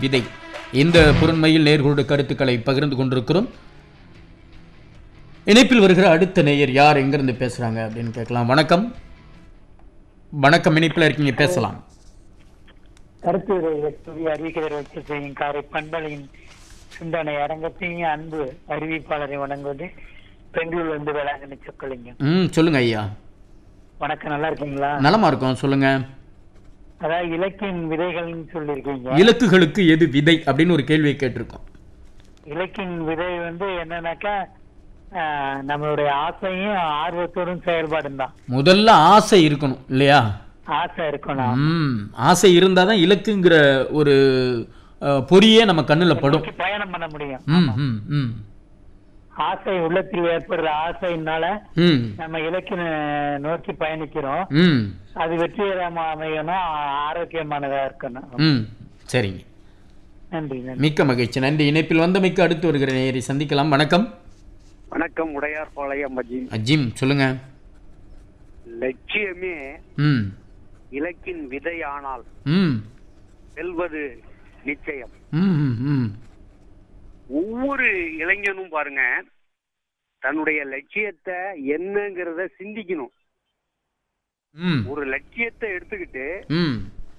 விதை இந்த பொருண்மையில் நேர்களோட கருத்துக்களை பகிர்ந்து கொண்டிருக்கிறோம் இணைப்பில் வருகிற அடுத்த நேயர் யார் எங்கிருந்து பேசுறாங்க அப்படின்னு கேட்கலாம் வணக்கம் வணக்கம் இணைப்பில் இருக்கீங்க பேசலாம் கருத்து சொல்லி அறிவிக்கிறவர் வச்சு செய்யும் காரை பண்பலையின் சிந்தனை அரங்கத்தையும் அன்பு அறிவிப்பாளரை வணங்குவது பெங்களூர்ல இருந்து வேளாங்கண்ணி சொக்கலிங்கம் ம் சொல்லுங்க ஐயா வணக்கம் நல்லா இருக்கீங்களா நலமா இருக்கோம் சொல்லுங்க அதாவது இலக்கியின் விதைகள்னு சொல்லியிருக்கீங்க இலக்குகளுக்கு எது விதை அப்படின்னு ஒரு கேள்வியை கேட்டிருக்கோம் இலக்கின் விதை வந்து என்னன்னாக்கா ஆஹ், நம்மளுடைய ஆசையும் ஆர்வத்தோடும் செயல்பாடும் தான் முதல்ல ஆசை இருக்கணும் இல்லையா ஆசை இருக்கணும் ம் ஆசை இருந்தால் தான் இலக்குங்கிற ஒரு அஹ், பொறியே நம்ம கண்ணில் படும் நோக்கி பயணம் பண்ண முடியும் ம் ம் ம் ஆசை உள்ளத்தில் ஏற்படுற ஆசையினால ம் நம்ம இலக்கின நோக்கி பயணிக்கிறோம் ம் அது வெற்றிகரமா அமையணும் ஆரோக்கியமானதா இருக்கணும் ம் சரிங்க நன்றி நன்றி மிக்க மகிழ்ச்சி நன்றி இணைப்பில் வந்தமைக்கு அடுத்து வருகிற நேயரை சந்திக்கலாம் வணக்கம் வணக்கம் உடையார் பாளையம் அஜி அஜிம் சொல்லுங்க லட்சியமே ம் இலக்கின் விதையானால் ம் வெல்வது நிச்சயம் ம் ம் ம் ஒவ்வொரு இளைஞனும் பாருங்க தன்னுடைய லட்சியத்தை என்னங்கிறத சிந்திக்கணும் ம் ஒரு லட்சியத்தை எடுத்துக்கிட்டு ம்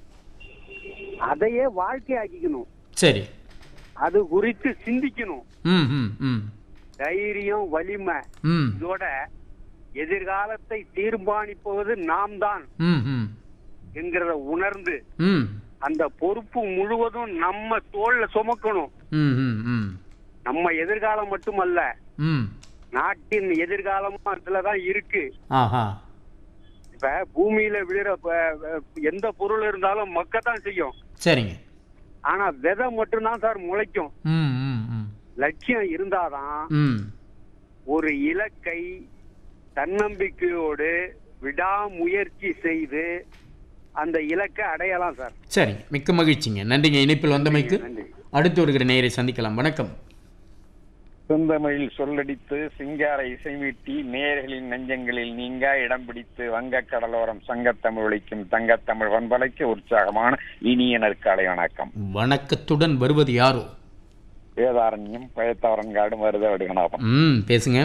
அதையே வாழ்க்கையாக்கிக்கணும் சரி அது குறித்து சிந்திக்கணும் ம் ம் ம் தைரியம் வலிமை ம் இதோட எதிர்காலத்தை தீர்மானிப்பது நாம் தான் ம் ம் என்கிறத உணர்ந்து ம் அந்த பொறுப்பு முழுவதும் நம்ம தோல்ல சுமக்கணும் ம் ம் ம் நம்ம எதிர்காலம் மட்டுமல்ல ம் நாட்டின் எதிர்காலமும் அதுலதான் இருக்கு ஆஹா இப்ப பூமியில விழுற ப- ப- எந்த பொருள் இருந்தாலும் மக்கத்தான் செய்யும் சரிங்க ஆனா விதை மட்டும்தான் சார் முளைக்கும் ம் ம் ம் லட்சியம் இருந்தாதான் ம் ஒரு இலக்கை தன்னம்பிக்கையோடு விடாமுயற்சி செய்து அந்த இலக்கை அடையலாம் சார் சரி மிக்க மகிழ்ச்சிங்க நன்றிங்க இணைப்பில் வந்தமைக்கு நன்றி அடுத்து வருகிற நேயரை சந்திக்கலாம் வணக்கம் செந்தமிழில் சொல்லடித்து சிங்கார இசைமீட்டி நேயர்களின் நெஞ்சங்களில் நீங்கா இடம் பிடித்து வங்கக் கடலோரம் சங்கத்தமிழ் ஒழிக்கும் தங்கத்தமிழ் பண்பலைக்கு உற்சாகமான இனிய நற்காலை வணக்கம் வணக்கத்துடன் வருவது யாரோ வேதாரண்யம் பயத்தவரன்காடு மருத வடுகனாபம் ம் பேசுங்க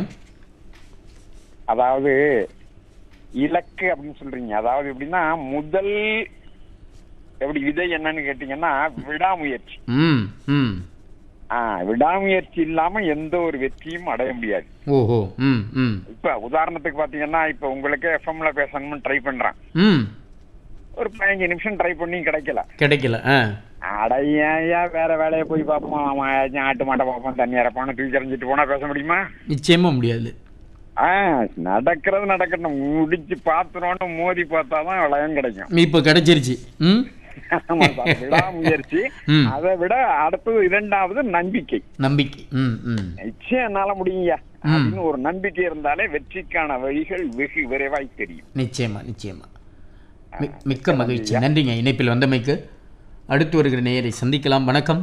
அதாவது இலக்கு அப்படின்னு சொல்றீங்க அதாவது எப்படின்னா முதல் எப்படி விதை என்னன்னு கேட்டீங்கன்னா விடாமுயற்சி ம் ம் ஆ விடாமுயற்சி இல்லாம எந்த ஒரு வெற்றியும் அடைய முடியாது ஓஹோ ம் ம் இப்ப உதாரணத்துக்கு பாத்தீங்கன்னா இப்ப உங்களுக்கு எஃப்எம்ல பேசணும்னு ட்ரை பண்றேன் ம் ஒரு பதினஞ்சு நிமிஷம் ட்ரை பண்ணி கிடைக்கல கிடைக்கல ஆ அடையா வேற வேலையை போய் பார்ப்போம் அவன் ஏதாச்சும் ஆட்டு மாட்டை பார்ப்போம் தண்ணி இறப்பான்னு தூக்கி எறிஞ்சிட்டு போனா பேச முடியுமா நிச்சயமா முடியாது ஆ நடக்கிறது நடக்கட்டும் முடிச்சு பாத்துறோன்னு மோதி பார்த்தாதான் விளையம் கிடைக்கும் இப்போ கிடைச்சிருச்சு ம் ஆமா சார், விடாமுயற்சி ம். அதை விட அடுத்தது இரண்டாவது நம்பிக்கை நம்பிக்கை ம் ம் நிச்சயம் என்னால முடியுங்க அப்படின்னு ஒரு நம்பிக்கை இருந்தாலே வெற்றிக்கான வழிகள் வெகு விரைவாய் தெரியும் நிச்சயமா நிச்சயமா மி- மிக்க மகிழ்ச்சி நன்றிங்க இணைப்பில் வந்தமைக்கு அடுத்து வருகிற நேயரை சந்திக்கலாம் வணக்கம்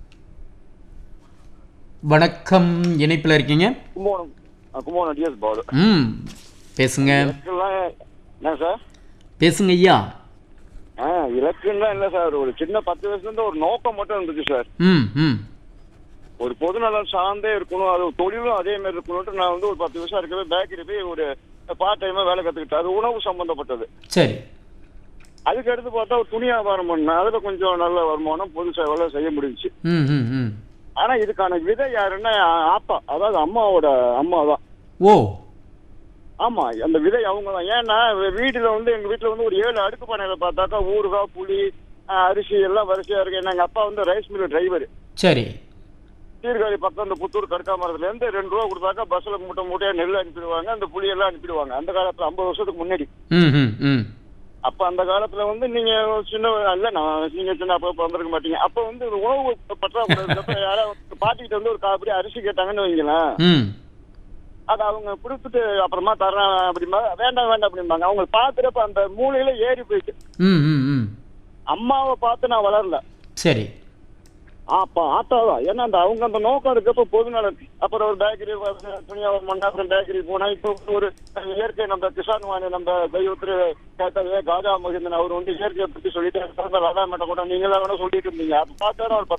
வணக்கம் இணைப்பில் இருக்கீங்க கும்பகோணம் ஆ, கும்பகோணம் டிஎஸ் பாலு ம் பேசுங்க இலக்குலாம் என்ன சார் பேசுங்க ஐயா ஆ இலக்குலாம் இல்லை சார் ஒரு சின்ன பத்து வயசுல இருந்து ஒரு நோக்கம் மட்டும் இருந்துச்சு சார் ம் ம் ஒரு பொதுநலம் சார்ந்தே இருக்கணும் அது தொழிலும் அதே மாதிரி இருக்கணும்ட்டு நான் வந்து ஒரு பத்து வருஷம் இருக்கவே பேக்கரி போய் ஒரு பார்ட் டைமா வேலை கத்துக்கிட்டேன் அது உணவு சம்பந்தப்பட்டது சரி அதுக்கு அடுத்து பார்த்தா ஒரு துணி வியாபாரம் பண்ணேன் அதுல கொஞ்சம் நல்ல வருமானம் பொது சேவை செய்ய முடிஞ்சுச்சு ம் ம் ம் ஆனா இதுக்கான விதை யாருன்னா ஆப்பா அதாவது அம்மாவோட அம்மா தான் ஓ ஆமா அந்த விதை அவங்க தான் ஏன்னா வீட்டுல வந்து எங்க வீட்டுல வந்து ஒரு ஏழு அடுக்கு பானையில பார்த்தாக்கா ஊறுகாய் புளி ஆஹ், அரிசி எல்லாம் வரிசையா இருக்கு ஏன்னா எங்க அப்பா வந்து ரைஸ் மில் டிரைவர் சரி சீர்காழி பக்கம் இந்த புத்தூர் கடுக்காமரத்துல இருந்து ரெண்டு ரூபா கொடுத்தாக்கா பஸ்ல மூட்டை மூட்டையா நெல் அனுப்பிடுவாங்க அந்த புளி எல்லாம் அனுப்பிடுவாங்க அந்த காலத்துல ஐம்பது வருஷத்துக்கு முன்னாடி ம் ம் ம் அப்ப அந்த காலத்துல வந்து நீங்க சின்ன இல்ல நான் நீங்க சின்ன அப்ப வந்திருக்க மாட்டீங்க அப்ப வந்து இந்த உணவு பற்றாக்குறை இருந்தப்ப யாராவது பாட்டிக்கிட்ட வந்து ஒரு காப்படி அரிசி கேட்டாங்கன்னு வைங்களேன் ம் அது அவங்க கொடுத்துட்டு அப்புறமா தர்றேன் அப்படிமா வேண்டாம் வேண்டாம் அப்படிம்பாங்க அவங்க பாக்குறப்ப அந்த மூலையில ஏறி போயிட்டு ம் ம் ம் அம்மாவை பார்த்து நான் வளரல சரி அப்ப ஆத்தாதான் ஏன்னா அந்த அவங்க அந்த நோக்கம் இருக்கப்ப பொதுநலன் அப்புறம் ஒரு பேக்கரி துணியா ஒரு மணி நேரம் பேக்கரி போனா இப்போ ஒரு இயற்கை நம்ம கிசான் வாணி நம்ம தெய்வத்திரு கேட்டது காஜா மகிந்தன் அவர் வந்து இயற்கையை பத்தி சொல்லிட்டு ராதா மேட்ட கூட நீங்களா வேணா சொல்லிட்டு இருந்தீங்க அப்ப பார்த்தா ஒரு பத்து